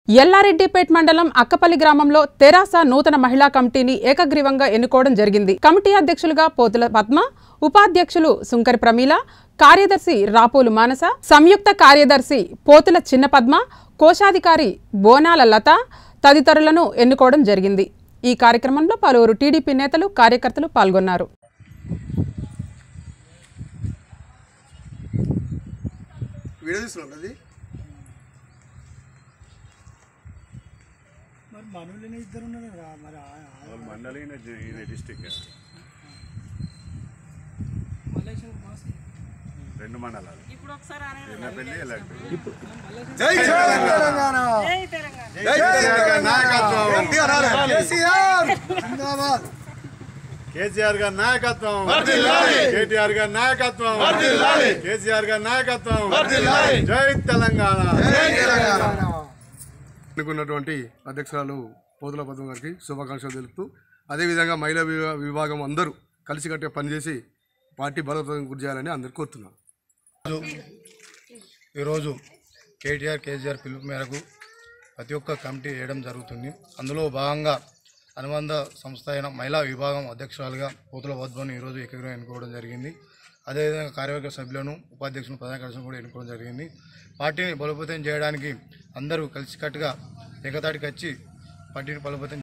ఎల్లారెడ్డిపేట్ మండలం అక్కపల్లి గ్రామంలో తెరాస నూతన మహిళా కమిటీని ఏకగ్రీవంగా ఎన్నుకోవడం జరిగింది కమిటీ అధ్యక్షులుగా పోతుల పద్మ ఉపాధ్యక్షులు సుంకరి ప్రమీల కార్యదర్శి రాపోలు మానస సంయుక్త కార్యదర్శి పోతుల చిన్న పద్మ కోశాధికారి బోనాల లత తదితరులను ఎన్నుకోవడం జరిగింది ఈ కార్యక్రమంలో పలువురు టీడీపీ నేతలు కార్యకర్తలు పాల్గొన్నారు వీడియో తీసుకున్నాం అది మరి మనోళ్ళని ఇద్దరు ఉన్నారు కదా మరి ఆ- ఆ- మండలి ఈయన డిస్టిక్ రెండు మండలాలు ఎన్నపల్లి ఎల్లారెడ్డి జై తెలంగాణ జై తెలంగాణ నాయకత్వం కేసీఆర్ జిందాబాద్ కేసీఆర్ గారి నాయకత్వం కేటీఆర్ గారి నాయకత్వం కేసీఆర్ గారి నాయకత్వం జై తెలంగాణ అనుకున్నటువంటి అధ్యక్షురాలు పోతుల పద్మ గారికి శుభాకాంక్షలు తెలుపుతూ అదేవిధంగా మహిళా విభా- విభాగం అందరూ కలిసికట్టుగా పనిచేసి పార్టీ బలోపేతం గురి చేయాలని అందరు కోరుతున్నాను ఈరోజు కేటీఆర్ కేసీఆర్ పిలుపు మేరకు ప్రతి ఒక్క కమిటీ వేయడం జరుగుతుంది అందులో భాగంగా అనుబంధ సంస్థ అయిన మహిళా విభాగం అధ్యక్షురాలుగా పోతుల వద్దని ఈరోజు ఏకగ్రహం ఎన్నుకోవడం జరిగింది అదేవిధంగా కార్యవర్గ సభ్యులను ఉపాధ్యక్షులను ప్రధాన కార్యదర్శులను కూడా ఎన్నుకోవడం జరిగింది పార్టీని బలోపేతం చేయడానికి అందరూ కలిసికట్టుగా ఏకతాటికి వచ్చి పార్టీని బలోపేతం